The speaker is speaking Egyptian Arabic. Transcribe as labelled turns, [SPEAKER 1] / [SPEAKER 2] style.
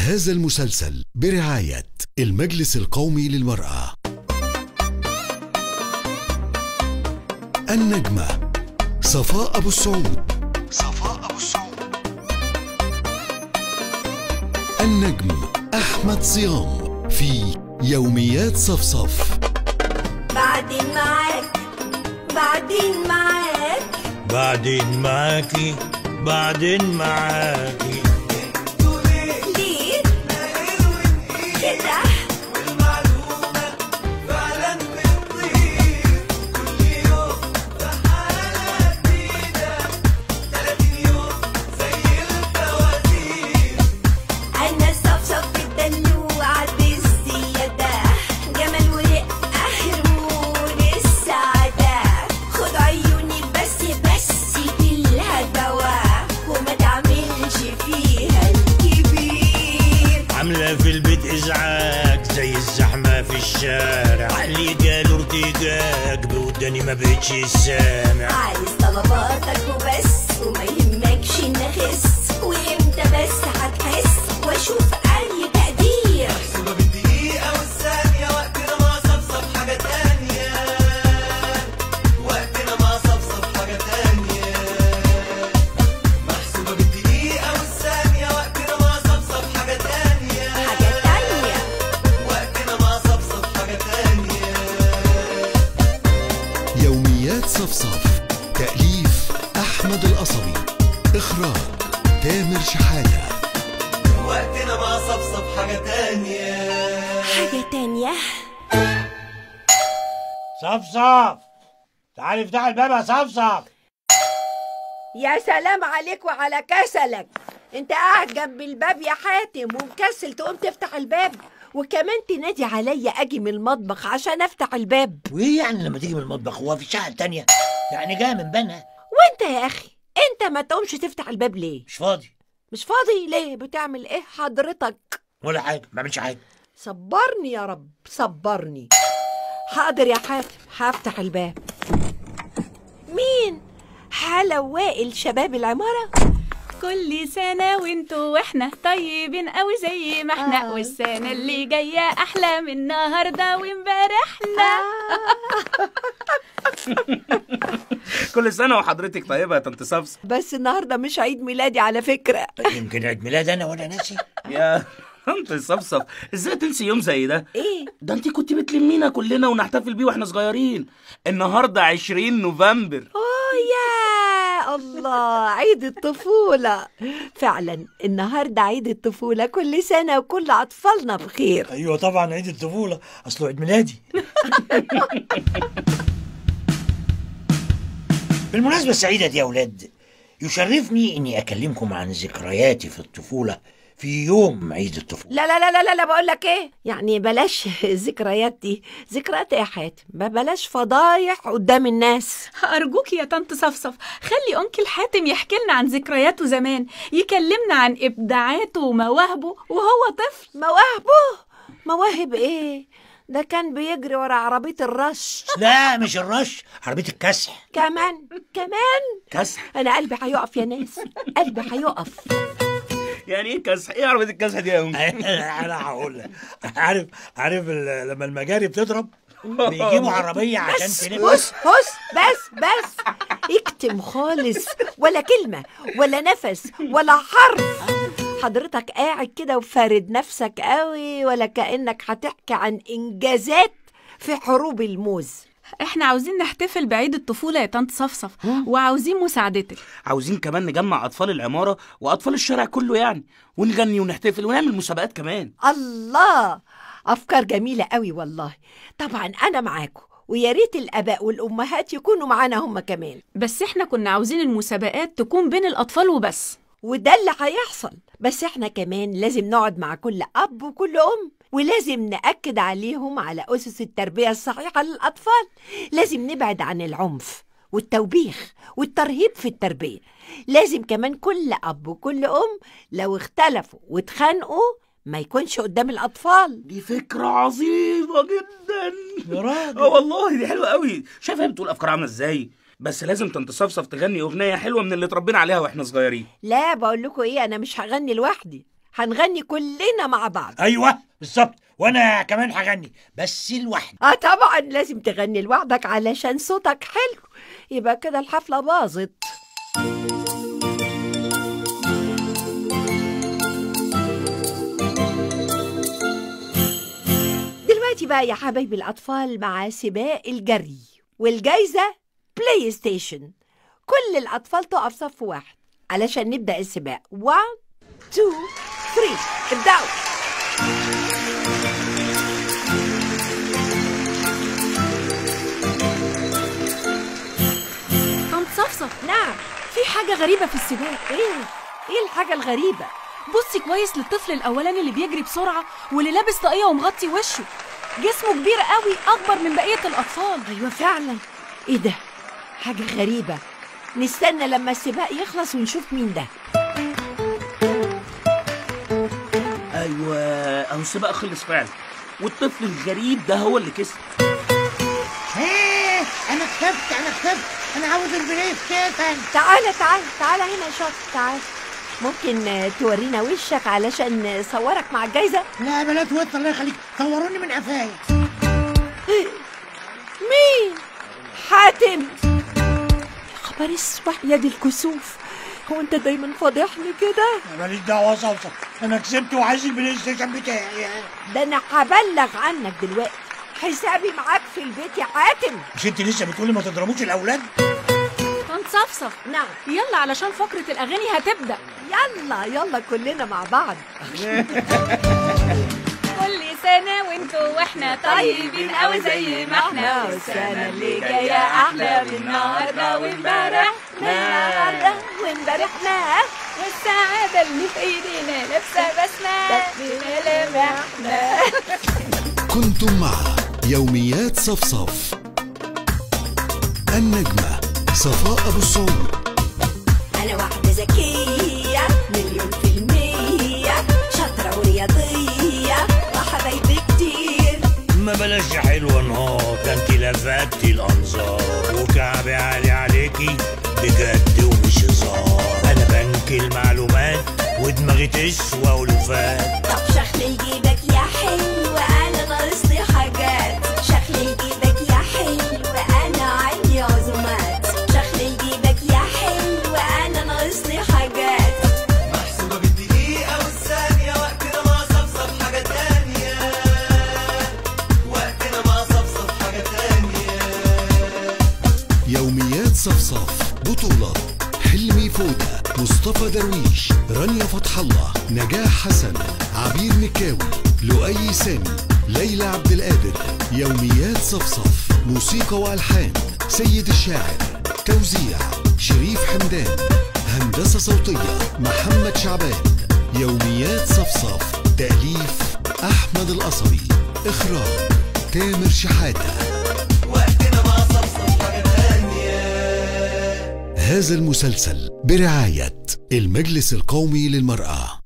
[SPEAKER 1] هذا المسلسل برعاية المجلس القومي للمرأة النجمة صفاء أبو السعود صفاء أبو السعود النجم أحمد صيام في يوميات صفصف
[SPEAKER 2] بعدين معاك بعدين معاك
[SPEAKER 3] بعدين معاكي بعدين معاكي
[SPEAKER 2] ليه كده أنا صفصف الدلوعة بالزيادة جمال ورقة هرمون السعادة خد عيوني بس بس بالهدوى وما تعملش فيها الكبير
[SPEAKER 3] عاملة في البيت إزعاج زي الزحمة في الشارع اللي جاله ارتجاج بوداني ما بقتش سامع
[SPEAKER 2] عايز طلباتك وبس وما يهمكش نخس وامتى بس هتحس واشوف اي تقدير
[SPEAKER 4] محسوبة بالدقيقة والثانية وقتنا ما صفصف حاجة تانية وقتنا ما صفصف حاجة تانية محسوبة بالدقيقة والثانية وقتنا ما صفصف حاجة تانية
[SPEAKER 2] حاجة تانية
[SPEAKER 4] وقتنا ما صفصف حاجة تانية
[SPEAKER 1] يوميات صفصف تأليف أحمد القصبي إخراج تامر شحاتة
[SPEAKER 4] وقتنا ما صفصف حاجة تانية
[SPEAKER 2] حاجة تانية
[SPEAKER 3] صفصف تعالي افتح الباب يا صفصف
[SPEAKER 5] يا سلام عليك وعلى كسلك انت قاعد جنب الباب يا حاتم ومكسل تقوم تفتح الباب وكمان تنادي عليا اجي من المطبخ عشان افتح الباب
[SPEAKER 3] وإيه يعني لما تيجي من المطبخ هو في الشقة التانية يعني جاية من بنها
[SPEAKER 5] وانت يا اخي انت ما تقومش تفتح الباب ليه
[SPEAKER 3] مش فاضي
[SPEAKER 5] مش فاضي ليه بتعمل ايه حضرتك
[SPEAKER 3] ولا حاجة ما بعملش حاجة
[SPEAKER 5] صبرني يا رب صبرني حاضر يا حاتم هفتح الباب مين حلا وائل شباب العمارة
[SPEAKER 6] كل سنة وانتوا واحنا طيبين قوي زي ما احنا
[SPEAKER 5] آه.
[SPEAKER 6] والسنة اللي جاية أحلى من النهاردة وامبارحنا
[SPEAKER 7] كل سنة وحضرتك طيبة يا طنط صفصف
[SPEAKER 5] بس النهاردة مش عيد ميلادي على فكرة
[SPEAKER 3] يمكن عيد ميلاد أنا وأنا ناسي
[SPEAKER 7] يا طنط صفصف ازاي تنسي يوم زي ده
[SPEAKER 5] ايه
[SPEAKER 7] ده انت كنت بتلمينا كلنا ونحتفل بيه واحنا صغيرين النهارده 20 نوفمبر
[SPEAKER 5] اوه يا الله عيد الطفولة فعلا النهاردة عيد الطفولة كل سنة وكل أطفالنا بخير
[SPEAKER 3] أيوة طبعا عيد الطفولة أصله عيد ميلادي بالمناسبة السعيدة دي يا أولاد يشرفني إني أكلمكم عن ذكرياتي في الطفولة في يوم عيد الطفولة
[SPEAKER 5] لا لا لا لا لا, لا بقول لك ايه يعني بلاش الذكريات دي ذكريات ايه يا حاتم ما بلاش فضايح قدام الناس
[SPEAKER 6] أرجوك يا طنط صفصف خلي أنكل حاتم يحكي لنا عن ذكرياته زمان يكلمنا عن إبداعاته ومواهبه وهو طفل
[SPEAKER 5] مواهبه مواهب ايه ده كان بيجري ورا عربية الرش
[SPEAKER 3] لا مش الرش عربية الكسح
[SPEAKER 5] كمان كمان
[SPEAKER 7] كسح
[SPEAKER 5] انا قلبي هيقف يا ناس قلبي هيقف
[SPEAKER 7] يعني ايه كسح ايه عربية الكسح دي يا أم؟
[SPEAKER 3] أنا هقول لك عارف عارف ال- لما المجاري بتضرب بيجيبوا عربية عشان
[SPEAKER 5] بس
[SPEAKER 3] تلف
[SPEAKER 5] بص بص بس بس اكتم خالص ولا كلمة ولا نفس ولا حرف حضرتك قاعد كده وفارد نفسك قوي ولا كأنك هتحكي عن إنجازات في حروب الموز
[SPEAKER 6] احنا عاوزين نحتفل بعيد الطفولة يا طنط صفصف وعاوزين مساعدتك
[SPEAKER 7] عاوزين كمان نجمع اطفال العمارة واطفال الشارع كله يعني ونغني ونحتفل ونعمل مسابقات كمان
[SPEAKER 5] الله أفكار جميلة قوي والله طبعا أنا معاكم ويا ريت الآباء والأمهات يكونوا معانا هم كمان
[SPEAKER 6] بس احنا كنا عاوزين المسابقات تكون بين الأطفال وبس
[SPEAKER 5] وده اللي هيحصل بس احنا كمان لازم نقعد مع كل أب وكل أم ولازم نأكد عليهم على أسس التربية الصحيحة للأطفال لازم نبعد عن العنف والتوبيخ والترهيب في التربية لازم كمان كل أب وكل أم لو اختلفوا واتخانقوا ما يكونش قدام الأطفال
[SPEAKER 7] دي فكرة عظيمة جدا
[SPEAKER 3] يا راجل
[SPEAKER 7] اه والله دي حلوة قوي شايف هي بتقول افكار عاملة ازاي بس لازم طنط صفصف تغني اغنية حلوة من اللي اتربينا عليها واحنا صغيرين
[SPEAKER 5] لا بقول لكم ايه انا مش هغني لوحدي هنغني كلنا مع بعض
[SPEAKER 3] ايوه بالظبط وانا كمان هغني بس لوحدي
[SPEAKER 5] اه طبعا لازم تغني لوحدك علشان صوتك حلو يبقى كده الحفلة باظت دلوقتي بقى يا حبايبي الأطفال مع سباق الجري والجايزة بلاي ستيشن كل الأطفال تقف صف واحد علشان نبدأ السباق 1 2 3 ابدأوا
[SPEAKER 6] طنط صفصف
[SPEAKER 5] نعم
[SPEAKER 6] في حاجة غريبة في السباق
[SPEAKER 5] ايه ايه الحاجة الغريبة
[SPEAKER 6] بصي كويس للطفل الأولاني اللي بيجري بسرعة واللي لابس طاقية ومغطي وشه جسمه كبير قوي أكبر من بقية الأطفال
[SPEAKER 5] ايوه فعلا ايه ده حاجة غريبة نستنى لما السباق يخلص ونشوف مين ده
[SPEAKER 7] ايوه اهو السباق خلص فعلا والطفل الغريب ده هو اللي كسب
[SPEAKER 8] ايه انا كسبت انا كسبت انا عاوز البلاي ستيشن
[SPEAKER 5] تعالى تعالى تعالى هنا يا شاطر تعالى ممكن آه، تورينا وشك علشان نصورك مع الجايزة
[SPEAKER 8] لا بلاش وسط الله يخليك صوروني من قفايا
[SPEAKER 5] مين حاتم يا خبر اسود يا دي الكسوف هو انت دايما فاضحني كده
[SPEAKER 3] ماليش دعوه صلصه انا كسبت وعايز البلاي ستيشن بتاعي
[SPEAKER 5] ده انا هبلغ عنك دلوقتي حسابي معاك في البيت يا حاتم
[SPEAKER 3] مش انت لسه بتقولي ما تضربوش الاولاد
[SPEAKER 6] طنط صفصف
[SPEAKER 5] نعم
[SPEAKER 6] يلا علشان فقرة الأغاني هتبدأ
[SPEAKER 5] يلا يلا كلنا مع بعض
[SPEAKER 6] كل سنة وانتوا واحنا طيبين قوي زي ما احنا
[SPEAKER 5] والسنة اللي جاية أحلى من النهاردة وامبارح النهاردة وامبارحنا
[SPEAKER 6] والسعادة اللي في ايدينا لابسة بسمة
[SPEAKER 5] بملامحنا
[SPEAKER 1] كنتم مع يوميات صفصف النجمة صفاء أبو السعود
[SPEAKER 2] أنا واحدة ذكية مليون في المية شاطرة ورياضية وحبايبي كتير
[SPEAKER 3] ما بلاش يا حلوه نهار ده انت لفتي الانظار وكعبي عالي عليكي بجد ومش هزار انا بنك المعلومات ودماغي تسوى ولوفات
[SPEAKER 2] طب شخل جيبك يا حلو أنا ناقصلي حاجات شخل جيبك يا حلو أنا عندي عزومات شخل جيبك يا حلو أنا ناقصلي حاجات
[SPEAKER 4] محسوبة بالدقيقة والثانية وقتنا ما صفصف حاجة تانية وقتنا ما صفصف حاجة تانية
[SPEAKER 1] يوميات صفصف بطولة حلمي فودة مصطفى درويش رانيا فتح الله نجاح حسن عبير مكاوي لؤي سامي ليلى عبد القادر يوميات صفصف موسيقى والحان سيد الشاعر توزيع شريف حمدان هندسة صوتية محمد شعبان يوميات صفصف تأليف أحمد القصبي إخراج تامر شحاتة
[SPEAKER 4] وقتنا ما صفصف حاجة تانية
[SPEAKER 1] هذا المسلسل برعاية المجلس القومي للمرأة